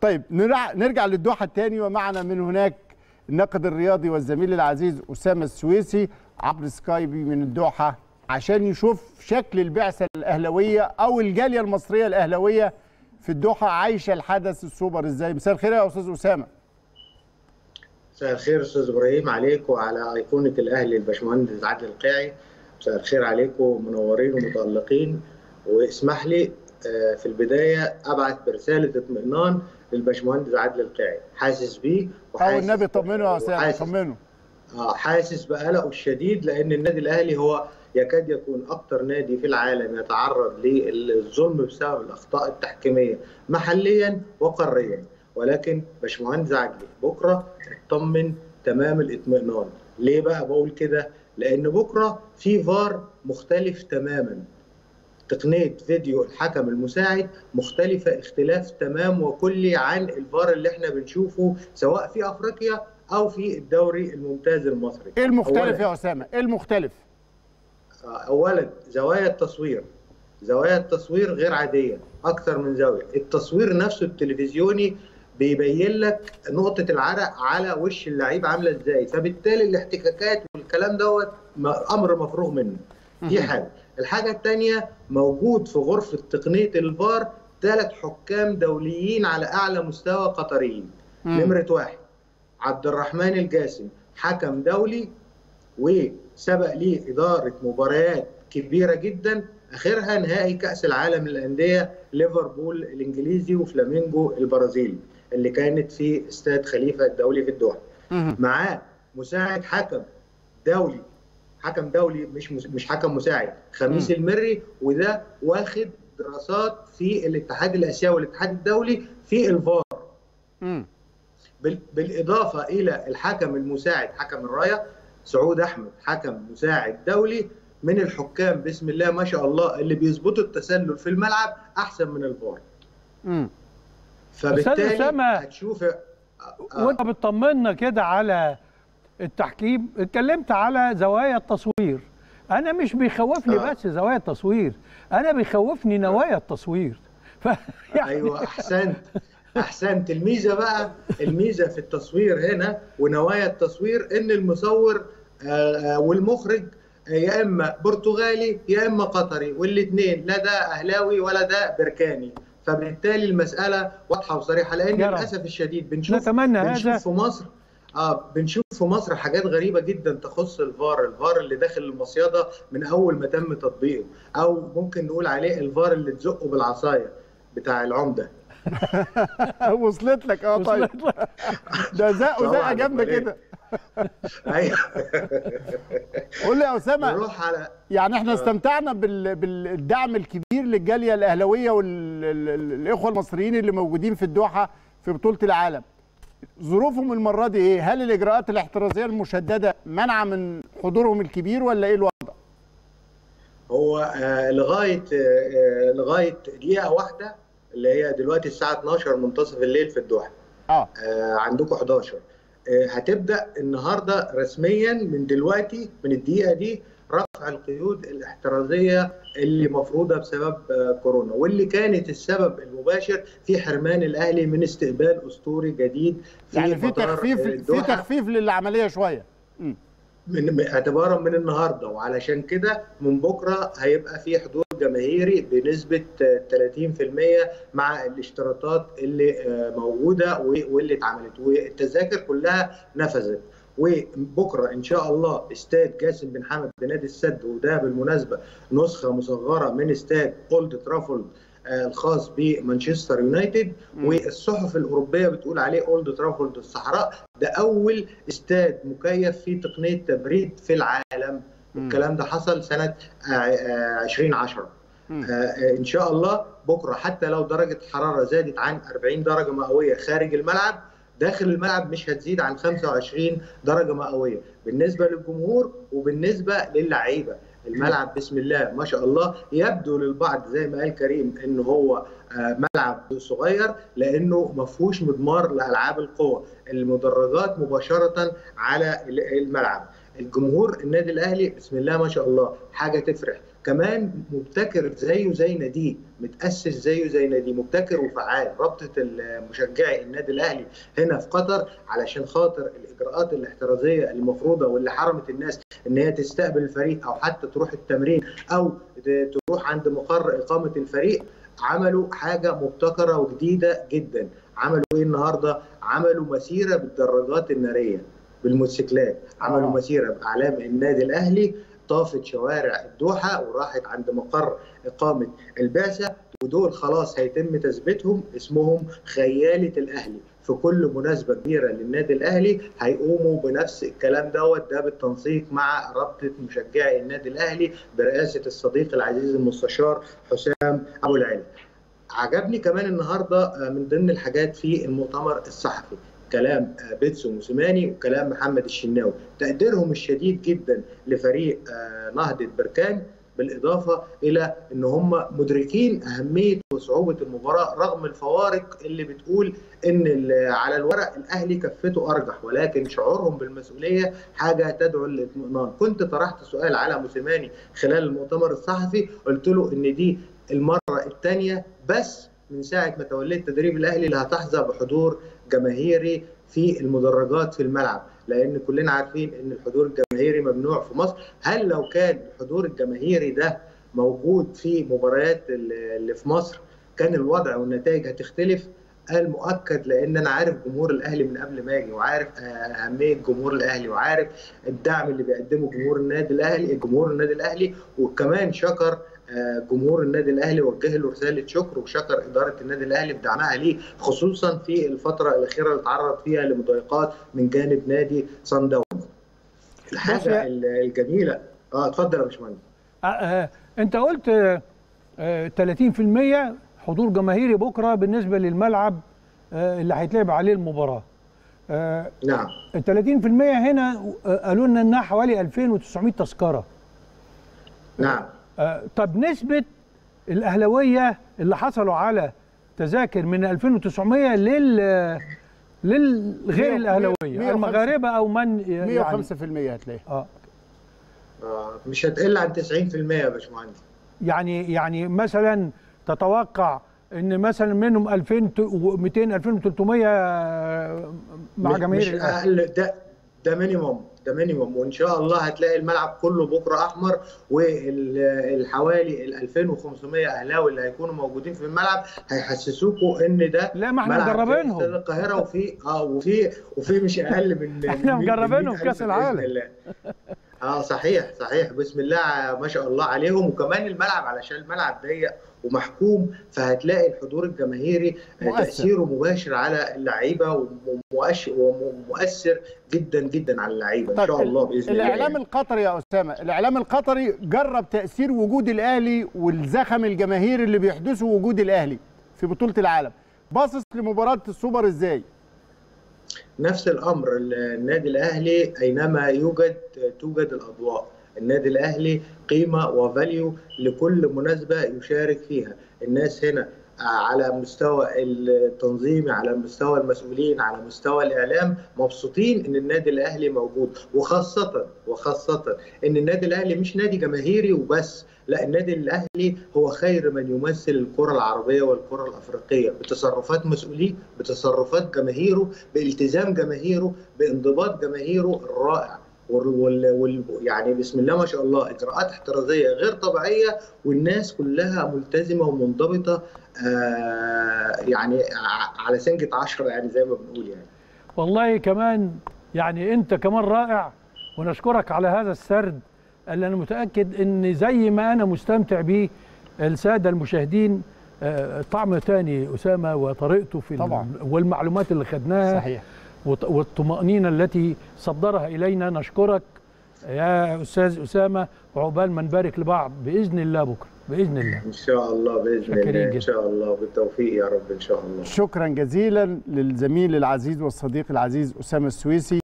طيب نرجع نرجع للدوحه الثاني ومعنا من هناك الناقد الرياضي والزميل العزيز اسامه السويسي عبر سكايبي من الدوحه عشان يشوف شكل البعثه الاهلاويه او الجاليه المصريه الاهلاويه في الدوحه عايشه الحدث السوبر ازاي مساء الخير يا استاذ اسامه مساء الخير استاذ ابراهيم عليك وعلى ايقونه الاهلي الباشمهندس عادل القيعي مساء الخير عليكم منورين ومتالقين واسمح لي في البدايه ابعث برساله اطمئنان للباشمهندس عادل القيعي حاسس بيه او النبي طمنه يا اسامه طمنه اه حاسس بقلقه الشديد لان النادي الاهلي هو يكاد يكون اكثر نادي في العالم يتعرض للظلم بسبب الاخطاء التحكيميه محليا وقاريا ولكن باشمهندس عدلي بكره اطمن تمام الاطمئنان ليه بقى بقول كده لان بكره في فار مختلف تماما تقنيه فيديو الحكم المساعد مختلفه اختلاف تمام وكلي عن الفار اللي احنا بنشوفه سواء في افريقيا او في الدوري الممتاز المصري ايه المختلف يا اسامه ايه المختلف اولا زوايا التصوير زوايا التصوير غير عاديه اكثر من زاويه التصوير نفسه التلفزيوني بيبين لك نقطه العرق على وش اللعيب عامله ازاي فبالتالي الاحتكاكات والكلام دوت امر مفروغ منه دي حاجه الحاجه الثانيه موجود في غرفه تقنيه الفار ثلاث حكام دوليين على اعلى مستوى قطريين نمره واحد عبد الرحمن الجاسم حكم دولي وسبق ليه اداره مباريات كبيره جدا اخرها نهائي كاس العالم للانديه ليفربول الانجليزي وفلامينجو البرازيلي اللي كانت في استاد خليفه الدولي في الدوحه معاه مساعد حكم دولي حكم دولي مش مش حكم مساعد خميس م. المري وده واخد دراسات في الاتحاد الاسيوي والاتحاد الدولي في الفار م. بالاضافه الى الحكم المساعد حكم الرايه سعود احمد حكم مساعد دولي من الحكام بسم الله ما شاء الله اللي بيظبطوا التسلل في الملعب احسن من الفار امم فبالتالي هتشوف آه وانت بتطمنا كده على التحكيم اتكلمت على زوايا التصوير انا مش بيخوفني آه. بس زوايا التصوير انا بيخوفني نوايا التصوير ف... يعني ايوه احسنت احسنت الميزه بقى الميزه في التصوير هنا ونوايا التصوير ان المصور والمخرج يا اما برتغالي يا اما قطري والاثنين لا ده اهلاوي ولا ده بركاني فبالتالي المساله واضحه وصريحه لان للاسف الشديد بنشوف نتمنى بنشوف هذا في مصر اه بنشوف في مصر حاجات غريبه جدا تخص الفار، الفار اللي داخل المصيده من اول ما تم تطبيقه، او ممكن نقول عليه الفار اللي تزقه بالعصايه بتاع العمده. وصلت لك اه طيب ده زقه زقه جامده كده ايوه قول لي يا اسامه نروح على يعني احنا استمتعنا بال... بالدعم الكبير للجاليه الاهلاويه والاخوه المصريين اللي موجودين في الدوحه في بطوله العالم ظروفهم المره دي ايه؟ هل الاجراءات الاحترازيه المشدده منع من حضورهم الكبير ولا ايه الوضع؟ هو آه لغايه آه لغايه دقيقه واحده اللي هي دلوقتي الساعه 12 منتصف الليل في الدوحه. اه, آه عندكم 11 آه هتبدا النهارده رسميا من دلوقتي من الدقيقه دي رفع القيود الاحترازيه اللي مفروضه بسبب آه كورونا واللي كانت السبب المباشر في حرمان الاهلي من استقبال اسطوري جديد في يعني في تخفيف في تخفيف للعمليه شويه. م. من اعتبارا من النهارده وعلشان كده من بكره هيبقى في حضور جماهيري بنسبه 30% مع الاشتراطات اللي موجوده واللي اتعملت والتذاكر كلها نفذت وبكره ان شاء الله استاد جاسم بن حمد بنادي السد وده بالمناسبه نسخه مصغره من استاد اولد ترافولد الخاص بمانشستر يونايتد والصحف الاوروبيه بتقول عليه اولد ترافولد الصحراء ده اول استاد مكيف فيه تقنيه تبريد في العالم الكلام ده حصل سنه 2010 ان شاء الله بكره حتى لو درجه الحراره زادت عن 40 درجه مئويه خارج الملعب داخل الملعب مش هتزيد عن 25 درجه مئويه بالنسبه للجمهور وبالنسبه للعيبه الملعب بسم الله ما شاء الله يبدو للبعض زي ما قال كريم ان هو ملعب صغير لانه ما فيهوش مضمار لالعاب القوى المدرجات مباشره على الملعب الجمهور النادي الاهلي بسم الله ما شاء الله حاجه تفرح كمان مبتكر زيه زي ناديه متاسس زيه زي ناديه مبتكر وفعال رابطه مشجعي النادي الاهلي هنا في قطر علشان خاطر الاجراءات الاحترازيه المفروضه واللي حرمت الناس ان هي تستقبل الفريق او حتى تروح التمرين او تروح عند مقر اقامه الفريق عملوا حاجه مبتكره وجديده جدا عملوا ايه النهارده عملوا مسيره بالدراجات الناريه بالموتوسيكلات عملوا آه. مسيره باعلام النادي الاهلي طافت شوارع الدوحه وراحت عند مقر اقامه البعثه ودول خلاص هيتم تثبيتهم اسمهم خياله الاهلي في كل مناسبه كبيره للنادي الاهلي هيقوموا بنفس الكلام دوت ده بالتنسيق مع رابطه مشجعي النادي الاهلي برئاسه الصديق العزيز المستشار حسام ابو العلا. عجبني كمان النهارده من ضمن الحاجات في المؤتمر الصحفي كلام بيتسو موسيماني وكلام محمد الشناوي تقديرهم الشديد جدا لفريق نهضه بركان بالاضافه الى ان هم مدركين اهميه وصعوبه المباراه رغم الفوارق اللي بتقول ان على الورق الاهلي كفته ارجح ولكن شعورهم بالمسؤوليه حاجه تدعو للاطمئنان كنت طرحت سؤال على موسيماني خلال المؤتمر الصحفي قلت له ان دي المره الثانيه بس من ساعه ما توليت تدريب الاهلي اللي هتحظى بحضور جماهيري في المدرجات في الملعب لان كلنا عارفين ان الحضور الجماهيري ممنوع في مصر هل لو كان الحضور الجماهيري ده موجود في مباريات اللي في مصر كان الوضع والنتائج هتختلف قال مؤكد لان انا عارف جمهور الاهلي من قبل ما اجي وعارف اهميه جمهور الاهلي وعارف الدعم اللي بيقدمه جمهور النادي الاهلي جمهور النادي الاهلي وكمان شكر جمهور النادي الاهلي وجه له رساله شكر وشكر اداره النادي الاهلي بدعمها ليه خصوصا في الفتره الاخيره اللي تعرض فيها لمضايقات من جانب نادي صن داونز. الحاجه الجميله اه اتفضل يا باشمهندس. آه آه انت قلت آه 30% حضور جماهيري بكره بالنسبه للملعب آه اللي هيتلعب عليه المباراه. آه نعم ال 30% هنا قالوا لنا انها حوالي 2900 تذكره. نعم آه طب نسبة الأهلوية اللي حصلوا على تذاكر من 2900 لل للغير الأهلوية المغاربة أو من 105% يعني هتلاقي اه آه مش هتقل عن 90% يا باشمهندس يعني يعني مثلا تتوقع ان مثلا منهم 2200 2300 مع جماهير مش اقل ده ده مينيموم ده مينيموم وان شاء الله هتلاقي الملعب كله بكره احمر والحوالي ال 2500 اهلاوي اللي هيكونوا موجودين في الملعب هيحسسوكوا ان ده لا ما احنا مجربينهم في القاهره وفي اه وفي وفي مش اقل من احنا مجربينهم في كاس العالم اه صحيح صحيح بسم الله ما شاء الله عليهم وكمان الملعب علشان الملعب ضيق ومحكوم فهتلاقي الحضور الجماهيري مؤثر. تاثيره مباشر على اللعيبه ومؤثر جدا جدا على اللعيبه ان شاء الله باذن الله الاعلام القطري يا اسامه الاعلام القطري جرب تاثير وجود الاهلي والزخم الجماهيري اللي بيحدثه وجود الاهلي في بطوله العالم باصص لمباراه السوبر ازاي نفس الامر النادي الاهلي اينما يوجد توجد الاضواء النادي الاهلي قيمه وفاليو لكل مناسبه يشارك فيها الناس هنا على مستوى التنظيمي على مستوى المسؤولين على مستوى الاعلام مبسوطين ان النادي الاهلي موجود وخاصه وخاصه ان النادي الاهلي مش نادي جماهيري وبس لا النادي الاهلي هو خير من يمثل الكره العربيه والكره الافريقيه بتصرفات مسؤوليه بتصرفات جماهيره بالتزام جماهيره بانضباط جماهيره الرائع وال وال يعني بسم الله ما شاء الله اجراءات احترازيه غير طبيعيه والناس كلها ملتزمه ومنضبطه آه يعني على سنجة عشرة يعني زي ما بنقول يعني والله كمان يعني انت كمان رائع ونشكرك على هذا السرد اللي انا متاكد ان زي ما انا مستمتع بيه الساده المشاهدين آه طعم تاني اسامه وطريقته في طبعا. والمعلومات اللي خدناها صحيح والطمأنينة التي صدرها إلينا نشكرك يا أستاذ أسامة وعقبال ما نبارك لبعض بإذن الله بكرة بإذن الله إن شاء الله بإذن الله إن شاء الله بالتوفيق يا رب إن شاء الله شكرا جزيلا للزميل العزيز والصديق العزيز أسامة السويسي